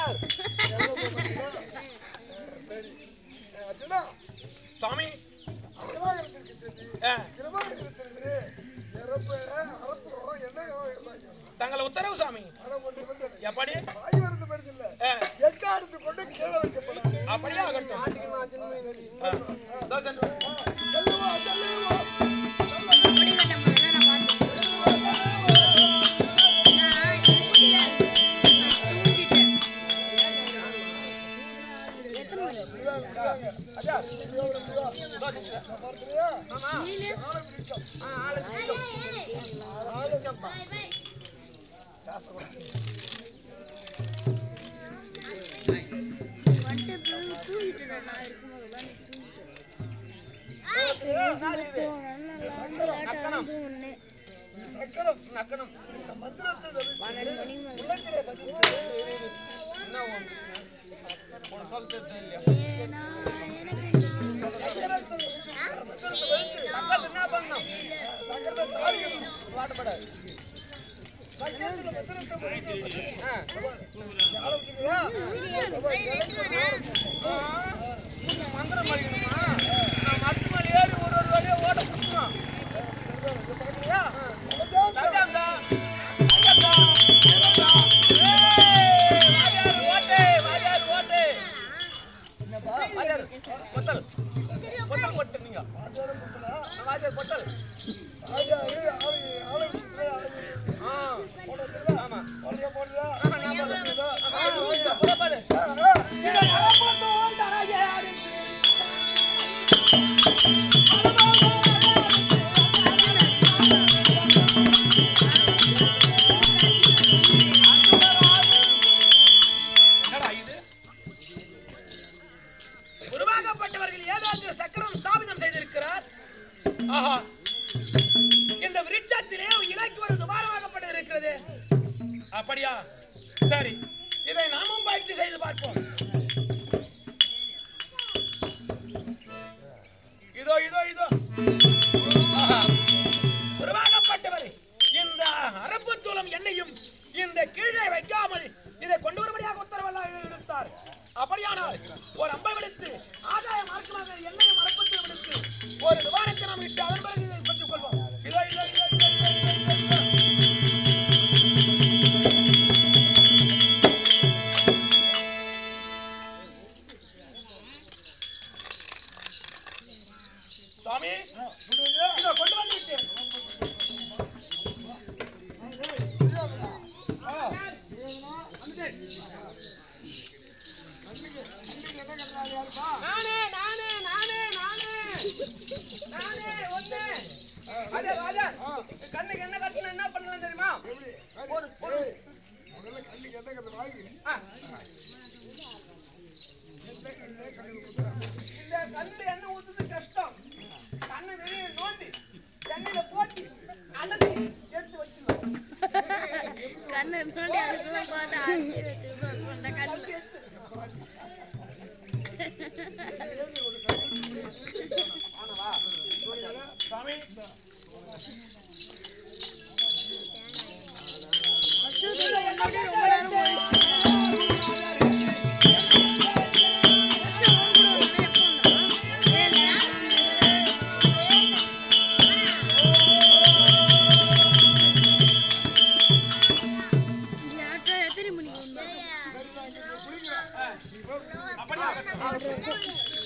வாத்தியார் சரி அர்ஜுனா சுவாமி கிருபாகரத்திற்கு சென்று ஆ, கிருபாகரத்திற்கு நிரப்ப அரப்பு என்ன தங்கள் உத்தரவு சுவாமி பணம் ஒன்று வந்தது எப்படி வாய் வரது பெருசு இல்ல ஆ, எக்காரத்து கொண்டு கீழே வைக்கப்படாது அப்படியே ஆகட்டும் ஆ, இதோ சென்று. செல்லுவா செல்லுவா முடிவெட்ட முதல்ல நான் பார்த்தேன். நான் தூங்கிட்டேன். எத்தனை மணி? ஐயா இதோ சென்று. பார்க்கறியா ஆமா. ஆ, ஆளு நிற்கும். ஆளு நிற்கப்பா. வந்துட்டு பிறகு தூங்கிட்டேன் நான் இருக்கும்போதெல்லாம் நீ தூங்கிட்டேன். போனேன், நல்லா லேட்டா வந்து தூங்கினேன். சக்கரம் நக்கணும். இந்த மந்திரத்தை தவிர்த்து பன்னெண்டு மணி மேல. உள்ளத்திலே பதிவு என்ன உன் உனக்கு சொல்ல தெரியுது இல்லையா? ஏன்னா, எனக்கு என்ன- சக்கரத்தை மந்திரத்தை வைத்து பக்கத்துல என்ன பண்ணணும்? சக்கரத்தை தாழ்கணும் வாட்டப்படாது. சக்கரத்துல மந்திரத்தை வைத்து ஆ. யாரை வச்சுக்கிறா ஆ, இந்த மந்திரம் படிக்கணுமா? நான் மரத்து மேல ஏறி ஒரு ஒரு வழியா ஓட புடிச்சுமா? பார்க்கறியா ராஜாங்களா? ராஜாங்களா? ராஜாங்களா? ஏய், வாத்தியார் ஓட்டு, வாத்தியார் ஓட்டு. என்னப்பா வாத்தியார், கொத்தல். கொத்தல் கொட்டு நீங்க. ஆச்சாரம் கொடுத்தா வாத்தியார் கொத்தல். ஆச்சாரு ஆளு ஆளு வச்சுக்கிறா ஆளு ஆ, போடுறா ஆமா. போடுறியா போடுறியா ஆமா, நான் போடுறேன். ஆமா, ஆமா, போடு, போடு. ஆ, ஆ. இதை நரம்புலத்து ஓண்டாராஜே. என்னடா இது? உருவாக்கப்பட்டவர்கள் ஏதாவது சக்கரம் ஸ்தாபிதம் செய்திருக்கிறார் ஆஹா இந்த விருட்சத்திலே இலக்கு ஒரு துபாரமாகப்பட்டு இருக்கிறது அப்படியா சரி இதை நாமும் பயிற்சி செய்து பார்ப்போம் இதோ இதோ இதோ ஆஹா. உருவாக்கப்பட்டவர் இந்த அரப்புத்தூளம் எண்ணெயும் இந்த கீழே வைக்காமல் இதை கொண்டு வரும்படியாக உத்தரவெல்லாம் எடுத்தார் அப்படியானால் ஒரு அம்பை விடுத்து ஆதாய மார்க்கமாக எண்ணெயும் அரப்புத்தூளம் எடுத்து ஒரு துவாரத்தை நாம் இட்டு அதன் பிறகு இதை பெற்றுக் கொள்வோம் இதோ இதோ இதோ இதோ, இதோ, இதோ, இதோ, இதோ. சுவாமி இதோ கொண்டு வந்து விட்டேன் நானே நானே நானே நானே நானே ஒண்ணு அதே ராஜா கண்ணுக்கு என்ன கட்டணும் என்ன பண்ணலாம் தெரியுமா ஒரு ஒரு முதல்ல கண்ணுக்கு என்ன கதை வாங்கி ஆ. இந்த கண்ணு என்ன ஊத்துறது கஷ்டம் கண்ணு வெளியே நோண்டி தண்ணியில போட்டு அலசி எடுத்து வச்சிடலாம் கண்ணு நோண்டி அதுக்குள்ள போட்டு அரிசி வச்சிருக்கோம் அந்த கண்ணுல சாமி வருஷத்துக்கு முன்னாடி ரொம்ப நேரம் போயிடுச்சு. வருஷம் ஓடுறது எப்போன்னா, ஏழு லேட்டா எத்தனை மணிக்கு வந்தோம்? அப்படியே ஆகட்டும்.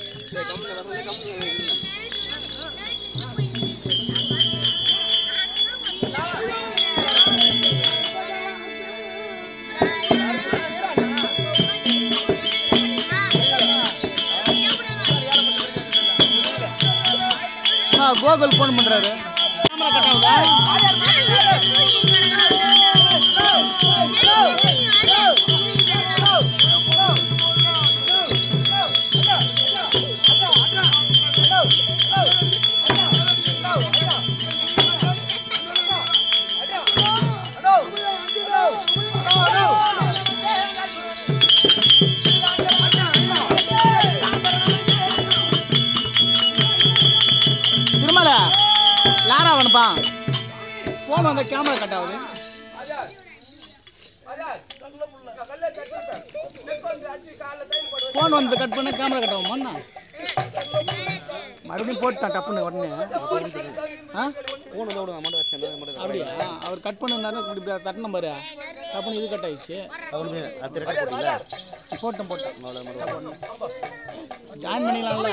கோகுல் ஃபோன் பண்றாரு திருமல லாரா வனப்பா ஃபோன் வந்த கேமரா கட் ஆகுது ஆஜாத். ஆஜாத். கல்லை தட்டுங்க. ஃபோன் வந்து கட் பண்ண கேமரா கட் ஆகுமா மறுபடியும் போட்டுட்டான் டப்புன்னு உடனே ஆ ஃபோன் வந்து விடுங்க அமௌண்ட் வச்சு அமௌண்ட் அப்படியா அவர் கட் பண்ணனால இப்படி தட்டின பாரு டப்புன்னு இது கட் ஆயிடுச்சு அவனுமே அடுத்த ரெக்கார்ட் போட்டீங்களா போட்டோம் போட்டோம் அவ்வளோ மட்டும் ஜாயின் பண்ணிக்கலாம்ல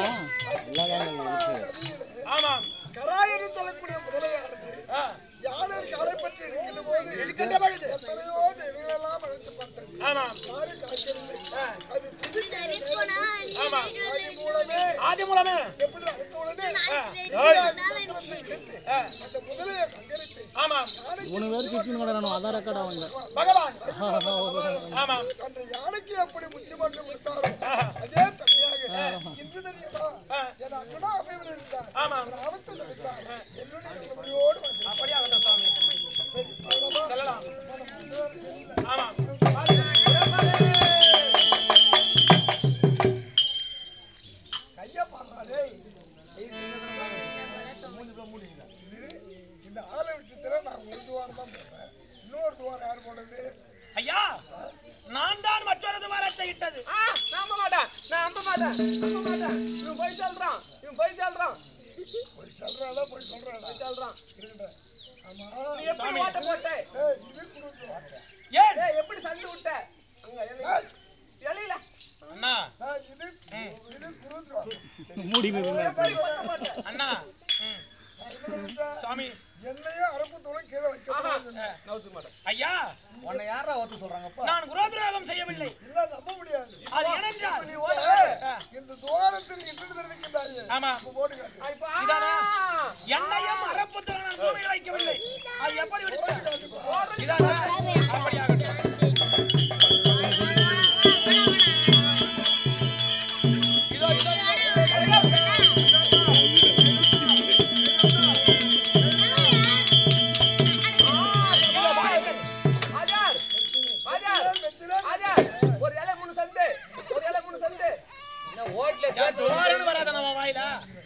ஆமாம் கராயரு சொல்லக்கூடிய முதலையானது ஆ, யாருக்கு அழைப்பற்றி இருக்கிற போது இருக்கின்ற பொழுது எத்தனையோ தெய்வங்களெல்லாம் அழைத்து பார்த்தது ஆமாம் யாரு காய்ச்சல் ஆ, அது புதுக்கிழமை ஆமாம் ஆதி மூலமே ஆதி மூலமே எப்படி அடுத்த உடனே ஆ, ஏய், சக்கரத்தை எடுத்து ஆ, அந்த முதலையை கண்டறித்து ஆமாம் மூணு பேர் சிச்சுன்னு கிடக்கணும் அதான் ரெக்கார்ட் ஆகுங்க பகவான் ஆமாம் அந்த யானைக்கு எப்படி புத்திமன்றம் கொடுத்தாரோ ஆஹா. அதே தன்மையாக இன்று தெரியுமா ஆ, என் அண்ணனா அமைவில் இருந்தார் ஆமாம் ஆபத்தில் இருந்தார் என்னுடைய நல்லபடியோடு வந்தார். அப்படியாகட்டும் சுவாமி சரி, போகலாமா? செல்லலாம் ஆமாம் கையை பாடுறாளே. இது, இந்த ஆளை விஷயத்துல நான் ஒரு துவாரம் தான் போடுறேன் இன்னொரு துவாரம் யார் போடுறது ஐயா நான் தான் மற்றொரு துவாரத்தை இட்டது நம்ப மாட்டேன் நான் நம்ப மாட்டேன் நம்ப மாட்டேன் இவன் போய் சொல்றான் இவன் போய் சொல்றான் போய் சொல்றாளா போய் சொல்றாளா சொல்றான் இருக்கட்டும். ஆமா நீ எப்படி ஓட்ட போட்ட ஏய், இது குருத்துவாரம். ஏன் ஏய் எப்படி சண்டை விட்ட அங்க எலி- ஏய், எலியில அண்ணா ஆ, இது இது குருத்துவாரம். மூடி போய் போய் ஓட்ட போட்ட அண்ணா ம், நான் என்ன சொல்லிட்டேன்? சுவாமி என்னையும் அரப்பு தோளும் கீழே வைக்க நவுத்து மாட்டேன் ஐயா உன்னை யாரா ஒத்து சொல்றாங்கப்பா நான் குரோதுரோகம் செய்யவில்லை இல்ல நம்ப முடியாது அது ஏனென்றால் நீ ஓட ஏய், இந்த துவாரத்தில் இன்று தெரிவிக்கின்றார்கள் ஆமா போட்டு காட்டு இப்ப இதானா? ஆ. என்னையும் அறப்புத்தில் நான் பூமியில் வைக்கவில்லை அது எப்படி விடுத்த இதானா அப்படியாகட்டும் இதோ இதோ இதோ வாருங்கள். ஆஜார் ஆஜார் ஆஜார் ஒரு இலை மூணு சந்து ஒரு இலை மூணு சந்து என்ன ஓட்ல யார் துவாரன்னு வராத நம்ம வாயில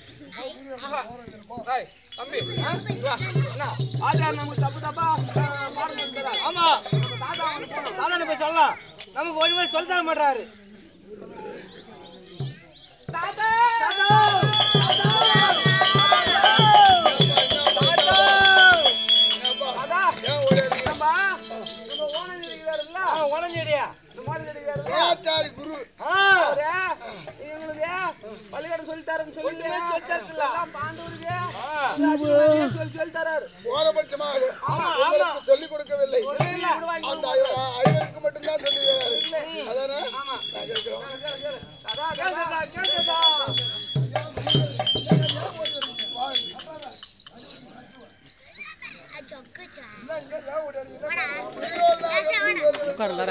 ஏய் தம்பி ஆ? வா. அண்ணா, ஆஜார் நமக்கு தப்பு தப்பா ஆ, பாருங்க இருக்கிறார். ஆமா நம்ம தாத்தா அவனுக்கு போனோம் தானே போய் சொல்லலாம் நமக்கு ஒழுங்கு சொல்லி தர மாட்டாரு தாத்தா தாத்தா நம்ம நம்ம ஓனம் இருக்கிறாருல்ல உடஞ்சடியா இந்த மாதிரி இருக்கிறாருல்ல ஆச்சாரி குரு அவரு இவங்களுக்கு பள்ளிக்கூடம் சொல்லி தரேன்னு சொல்லிட்டு எல்லாம் பாண்டவருக்கு ராஜகுமாரியே சொல்லி சொல்லி தராரு போரபட்சமாக உங்களுக்கு சொல்லிக் கொடுக்கவில்லை அந்த ஐ- ஐவருக்கு மட்டும்தான் சொல்லி தராரு. அதானே நான் கேட்கிறோம். அதான் கேட்டதா கேட்டதா என்ன இங்க ஏன் ஓடியாரு? என்ன துரியோதனன் உட்காரலடா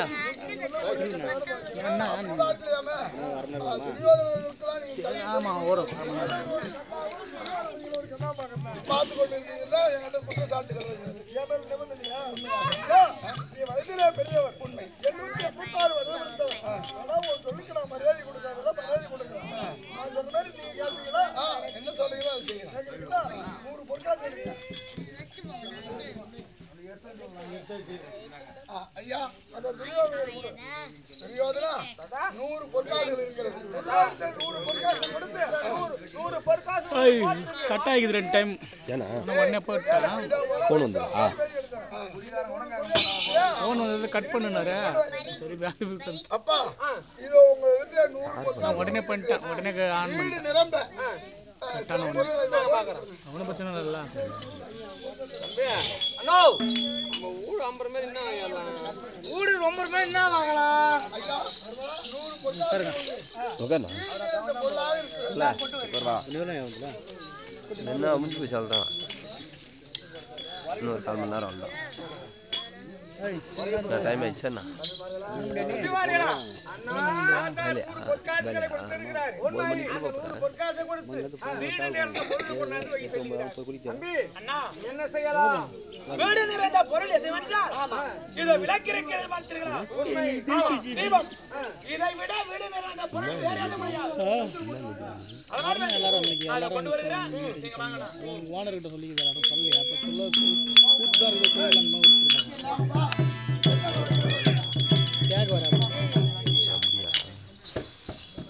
என்ன பார்க்கலையாமே? ஆ, துரியோதனனுக்கெல்லாம் நீங்க தனி ஆமா வரும் பார்த்து கொண்டு இருக்கீங்கன்னா என்கிட்ட குற்றம் சாட்டுகிறது என் மேல நிபந்தனையா? ஐயா, நீ வயதிலே பெரியவர் உண்மை எண்ணூத்தி எண்பத்தாறு வருடம் இருந்தவர் ஆனா உன் சொல்லிக்கு நான் மரியாதை கொடுக்காததா மரியாதை கொடுக்கிறேன் நான் சொன்ன மாதிரி நீங்க கேட்டீங்களா என்ன சொல்றீங்களோ அது செய்யுங்க கேட்குறீங்களா நூறு பொருட்காசு எடுங்க ஆ, ஐயா அந்த துரியோதனை கொடு. துரியோதனா நூறு பொற்காசுகள் இருக்கிறது பொற்காசு நூறு பொற்காசு கொடுத்து நூறு நூறு பொற்காசு ஐய் கட் ஆகிக்குது ரெண்டு டைம் ஏன்னா உடனே போயிட்டான் ஃபோன் வந்து ஆ ஃபோன் வந்து கட் பண்ணுனாரு சரி வேலை அப்பா இது உங்க இடத்துல நூறு பொற்காசு நான் உடனே பண்ணிட்டேன் உடனே ஆன் வீடு பண்ணிட்டேன் நிரம்ப கரெக்டான ஒன்று அவனும் பிரச்சனை இல்லைல்ல அண்ணோ நம்ம ஊர் ஐம்பது மாதிரி என்ன வாங்கலாம் ஊடு ரொம்ப ரூபாய் என்ன வாங்கலாம் ஓகேண்ணா இந்த பொருளாக இருக்கு என்ன முடிஞ்சு போய் சொல்கிறேன் இன்னொரு கால் மணி நேரம் வந்தோம் நான் டைம் ஆயிடுச்சுண்ணா வேலையா வேலையா ஒரு மணிக்கு போகிறேன் பொற்காசை கொடுத்து வீடு நேர்ந்த பொருள் கொண்டாந்து வைக்க சொல்லிக்கிறார். தம்பி அண்ணா என்ன செய்யலாம் வீடு நிறைந்த பொருள் எதுவென்றால் இதோ விளக்கு இருக்கிறது பார்த்தீர்களா ஆமா, தீபம் இதை விட வீடு நிறைந்த பொருள் வேற எதுவும் முடியாது அதனால தான் எல்லாரும் இன்னைக்கு அதை கொண்டு வருகிறேன் நீங்க வாங்கண்ணா ஓனர்கிட்ட சொல்லிக்கிறாரு யாரும் சொல்லி அப்போ சொல்ல கூட்டுக்காரர்கிட்ட சொல்லி அந்த மாதிரி விட்டுருப்பாங்க கேட்க வராது அப்படியா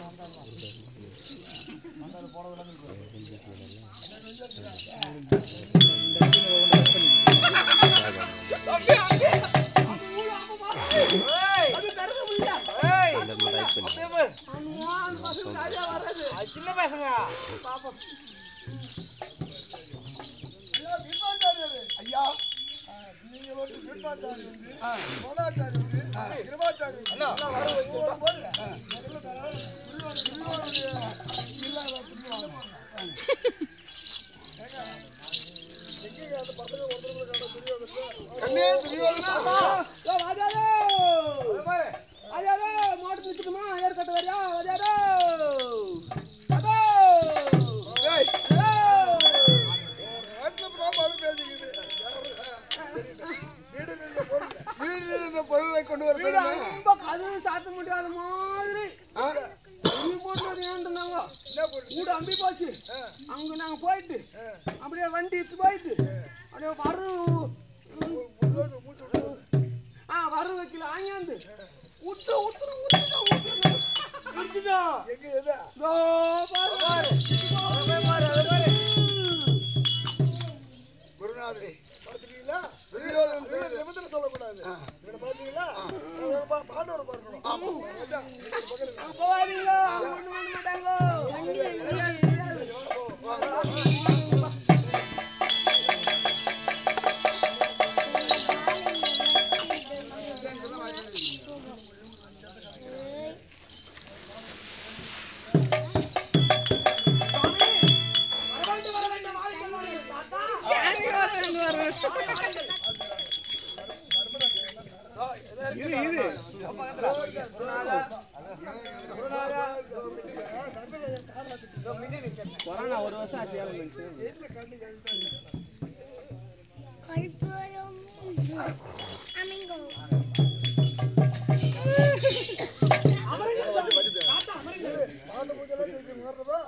நம்ம டைப் பண்ணி அது சின்ன பசங்க ஐயா பீமாச்சாரியரே ஐயா நீங்க வந்து பீமாச்சாரி வந்து மோனாச்சாரி வந்து கிருபாச்சாரி வந்து எல்லாம் வர வச்சு ஒரு போடுங்க. முதல்ல தர துரியோதன- துரியோதனுடைய இல்லாத துரியோதனன். ஏங்க, எங்கேங்க அந்த பசங்க ஒருத்தருக்கு கடை துரியோதனன்? கண்ணே துரியோதனா அதாதோ மாட்டு நிற்குமா ஏற்கட்டு வரியா அதாதோ அதோ ஏய், அதோ நாட்டுல பிராமணன் பேசிக்குது. வீடு நின்ற பொருள் வீடு நின்ற பொருளை கொண்டு வர வீடு ரொம்ப கதவு சாத்த முடியாத மாதிரி அம்பி போட்டு ஏன்றாங்க என்ன பொருள் வீடு அம்பி போச்சு அங்க நாங்க போயிட்டு அப்படியே வண்டி இட்டு போயிட்டு அப்படியே வரு மூச்சு விட்டு ஆ வரு வைக்கல ஆங்கியாந்து விட்டு விட்டு விட்டு விட்டு விட்டுட்டோம் எங்க எதா இதோ பாரு குருநாதரே பாத்துட்டீங்களா துரியோதனன் சொல்ல நிமித்திர சொல்லக்கூடாது இவனை பாத்தீங்களா இவனை பா- பாண்டவரை பார்க்கணும் அதான், இந்த பக்கத்துல அங்க போவாதீங்க ஒண்ணு பண்ண மாட்டாங்க கொரோனா ஒரு வருஷம் ஆச்சு ஏழு மனுஷன் பாண்ட பூஜைலாம் செஞ்சு மாறுறதா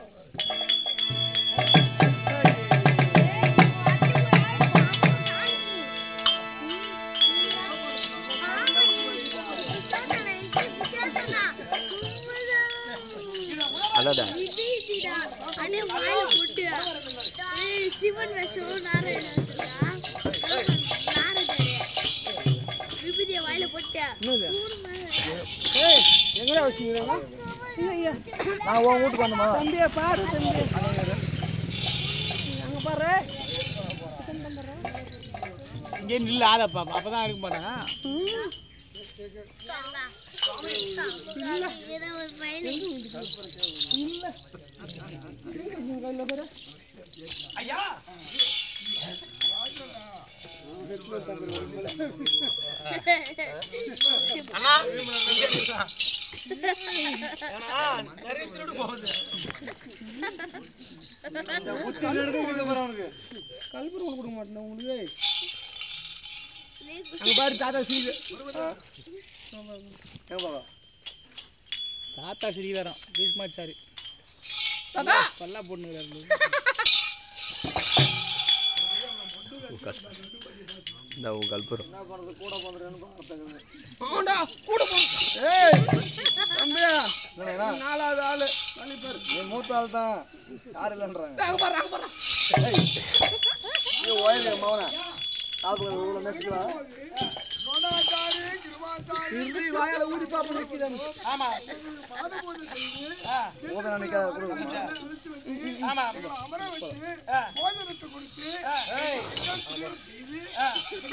அதாடா அண்ணே வாயில போட்டு ஏய் சிவன் வேஷம் நாராயண நாரதரே விபூதிய வாயில போட்டு என்னது? மூணு மணி ஏய் எங்கடா வச்சுக்கிறீங்க நான் உன் வீட்டுக்கு வந்தமா தம்பியை பாரு தம்பி அங்க பாரு இங்கே நில்ல ஆதப்பா அப்பதான் இருக்க மாட்டாங்க ஏதோ ஒரு பையன் ஐயா அண்ணா இங்க இருக்கா. ஏன்னா நிறைய திருடு போகுது கல்பூரம் கூட கொடுக்க மாட்டேன் உங்களுக்கு அங்க பாரு தாத்தா சீது தாத்தா சரி வரோம் பீஸ்மாட் சாரி தாத்தா பல்லா போட்டுங்கிறாரு உன் கஷ்டம் இந்த உன் கல்புரம் ஆமாண்டா கூட போ ஏய் தம்பியா நாலாவது ஆளு வலிப்பாரு நீ மூத்த ஆள் தான் யார் இல்லைன்றாங்க அங்க பாரு அங்க பாரு நீ ஓயல மவன காதுல இவ்வளவு நெச்சுக்கலாம் இருந்து வாயால ஊதி பாப்பா நிக்கிறாங்க ஆமா மூத்த நினைக்காத கொடுக்கணுமா ஆமா அமர வச்சு ஆ. போஜனத்தை கொடுத்து ஏய். ஆ.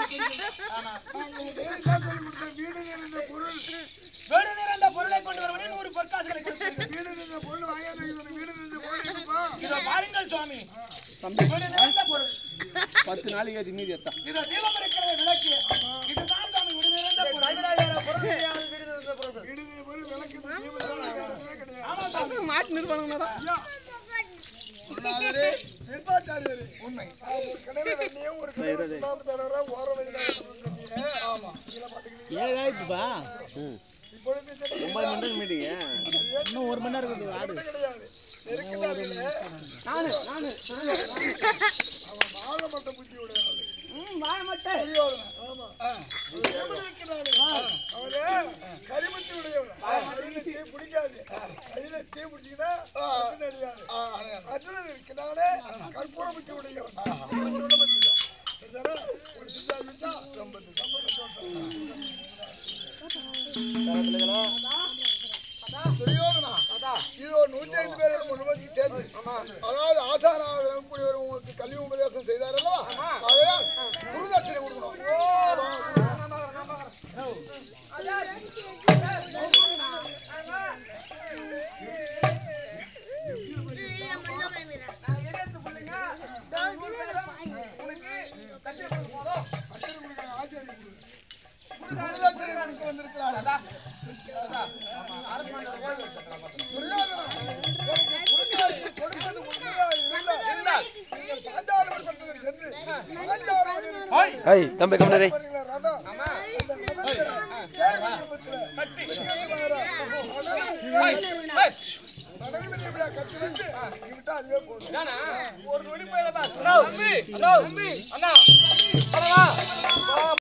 வீடு நிறைந்த பொருள் வேடு நிறைந்த பொருளை கொண்டு வருவதே நூறு பொற்காசுகளை கொடுத்தீர்கள். வீடு நிறைந்த பொருள் வாங்காத வீடு நிறைந்த பொருள் இருக்குப்பா இதோ பாருங்கள் சுவாமி தம்பி வீடு நிறைந்த பொருள் பத்து நாளைக்கு ஆச்சு மீதி எத்தா இதோ தீபம் இருக்கிற விளக்கு இதுதான் சாமி வீடு நிறைந்த பொருள் வீடு நிறைந்த பொருள் விளக்கு தீபம் கிடையாது ஆமா சாமி மாட்டு நிறுவனங்களா குருநாதரே, நிர்வாச்சாரியரே, உண்மை நான் ஒரு கடையில வெண்ணையும் ஒரு கடையில சுண்ணாம்பு தடவை ஓர வழியில சொன்னீங்க. ஆமா இதுல பாத்துக்கிட்டீங்க. ஏழாயிரத்துப்பா இப்பொழுது இந்த ஒன்பது மணி நேரம் மீட்டிங்க இன்னும் ஒரு மணி நேரம் இருக்குது ஆடு கிடையாது நெருக்கிட்டார்களே நானு நானு அவன் வாழ மட்டும் புத்தி உடைய ஆளு ம் மாயமட்டை துரியோதனன். ஆமா. ஒரு எவன் இருக்கிறானே, அவனே கரிமத்தி உடையவன். கையில தீ பிடிக்காது. கையில தீ பிடிச்சீங்கன்னா அர்ஜுனன் அடியாரு. அர்ஜுனன் இருக்கிறானே, கற்பூர புத்தி உடையவன். இவன் சொல்ல பத்தியம். சரிதானே? ஒரு சித்தா விட்டா ரொம்ப ரொம்ப சந்தோஷம். துரியோதனா, இதோ நூத்தி ஐந்து பேரோட முன்னுமதி சேர்ந்து அதாவது ஆசானாக கூடியவர் உங்களுக்கு கல்வி உபதேசம் செய்தாரல்லவா ஆகையால் குருதட்சணை கொடுக்கணும் குருதட்சணை கொடுக்க வந்திருக்கிறார்கள் துரியோதனா, எனக்கு கொடுக்காது, கொடுப்பது உண்மையாக இருந்தால் நீங்கள் பாஞ்சாலவர் பட்டணம் சென்று பாஞ்சாலவரின் ஐய் தம்பி கம்னரே பாருங்களா, ரதம். அந்த ரதத்துல கேள்வி கும்பத்துல விஜயகுமாரா, நடைபெறும் விழா கட்டி வந்து நீ விட்டா அதுவே போதும் ஒரு நொடி போயிடலாம் தம்பி தம்பி அண்ணா